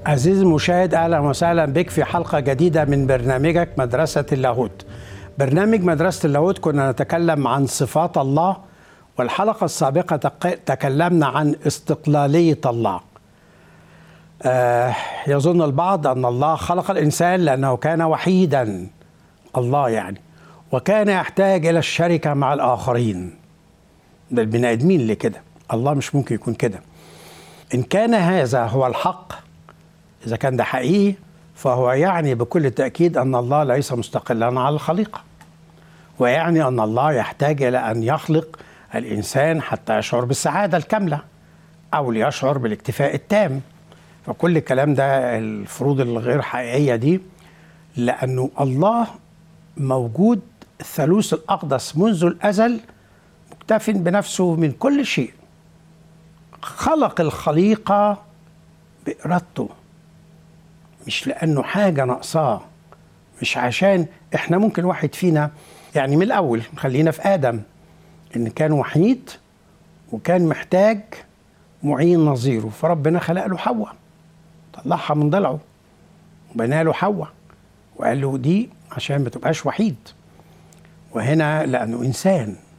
عزيزي المشاهد اهلا وسهلا بك في حلقه جديده من برنامجك مدرسه اللاهوت. برنامج مدرسه اللاهوت كنا نتكلم عن صفات الله والحلقه السابقه تق- تكلمنا عن استقلاليه الله. آه يظن البعض ان الله خلق الانسان لانه كان وحيدا الله يعني وكان يحتاج الى الشركه مع الاخرين. ده البني ادمين اللي كده، الله مش ممكن يكون كده. ان كان هذا هو الحق إذا كان ده حقيقي فهو يعني بكل تأكيد أن الله ليس مستقلا على الخليقة ويعني أن الله يحتاج إلى أن يخلق الإنسان حتى يشعر بالسعادة الكاملة أو ليشعر بالاكتفاء التام فكل الكلام ده الفروض الغير حقيقية دي لأنه الله موجود الثالوث الأقدس منذ الأزل مكتف بنفسه من كل شيء خلق الخليقة بإرادته مش لانه حاجه ناقصاه مش عشان احنا ممكن واحد فينا يعني من الاول خلينا في ادم ان كان وحيد وكان محتاج معين نظيره فربنا خلق له حواء طلعها من ضلعه وبنى له حواء وقال له دي عشان ما تبقاش وحيد وهنا لانه انسان